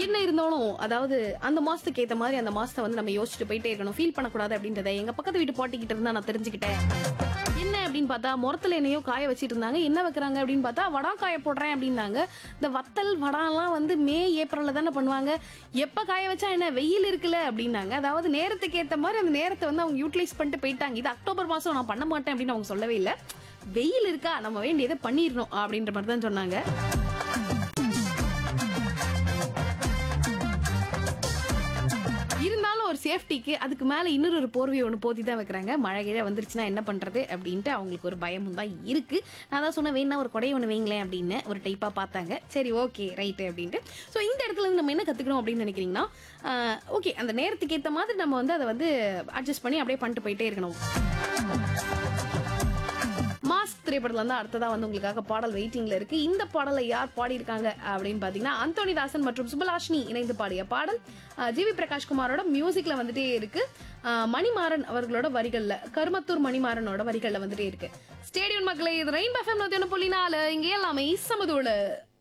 என்ன இருந்தாலும் அதாவது அந்த மாசத்துக்கு ஏத்த மாதிரி அந்த மாசத்தை வந்து நம்ம யோசிச்சுட்டு போயிட்டே இருக்கணும் ஃபீல் பண்ணக்கூடாது அப்படின்றத எங்க பக்கத்து வீட்டு பாட்டிக்கிட்ட இருந்தா நான் தெரிஞ்சுக்கிட்டேன் என்ன அப்படின்னு பார்த்தா முரத்துல என்னையோ காய வச்சிட்டு இருந்தாங்க என்ன வைக்கிறாங்க அப்படின்னு பார்த்தா வடா காய போடுறேன் அப்படின்னாங்க இந்த வத்தல் வடாலாம் வந்து மே ஏப்ரல்ல தானே பண்ணுவாங்க எப்ப காய வச்சா என்ன வெயில் இருக்குல்ல அப்படின்னாங்க அதாவது நேரத்துக்கு ஏத்த மாதிரி அந்த நேரத்தை வந்து அவங்க யூட்டிலைஸ் பண்ணிட்டு போயிட்டாங்க இது அக்டோபர் மாசம் நான் பண்ண மாட்டேன் அப்படின்னு அவங்க சொல்லவே இல்லை வெயில் இருக்கா நம்ம வேண்டியதை பண்ணிடணும் அப்படின்ற மாதிரி தான் சொன்னாங்க இருந்தாலும் ஒரு சேஃப்டிக்கு அதுக்கு மேல இன்னொரு ஒரு போர்வையை ஒன்று போத்தி தான் வைக்கிறாங்க மழை கீழே வந்துருச்சுன்னா என்ன பண்றது அப்படின்ட்டு அவங்களுக்கு ஒரு பயமும் தான் இருக்கு நான் தான் சொன்னேன் வேணா ஒரு கொடையை ஒன்று வைங்களேன் அப்படின்னு ஒரு டைப்பா பார்த்தாங்க சரி ஓகே ரைட்டு அப்படின்ட்டு ஸோ இந்த இடத்துல இருந்து நம்ம என்ன கத்துக்கணும் அப்படின்னு நினைக்கிறீங்கன்னா ஓகே அந்த நேரத்துக்கு ஏற்ற மாதிரி நம்ம வந்து அதை வந்து அட்ஜஸ்ட் பண்ணி அப்படியே பண்ணிட்டு போயிட்டே இருக்கணும் மாஸ் திரைப்படத்துல தான் அடுத்ததா வந்து உங்களுக்காக பாடல் வெயிட்டிங்ல இருக்கு இந்த பாடலை யார் பாடியிருக்காங்க அப்படின்னு பாத்தீங்கன்னா அந்தோனி தாசன் மற்றும் சுபலாஷினி இணைந்து பாடிய பாடல் ஜிவி பிரகாஷ் குமாரோட மியூசிக்ல வந்துட்டே இருக்கு அஹ், மணிமாறன் அவர்களோட வரிகள்ல கருமத்தூர் மணிமாறனோட வரிகள்ல வந்துட்டே இருக்கு ஸ்டேடியம் மக்களே இது ரெயின் எஃப்எம் நூத்தி ஒன்று புள்ளி நாலு இங்க எல்லாமே சமதூளு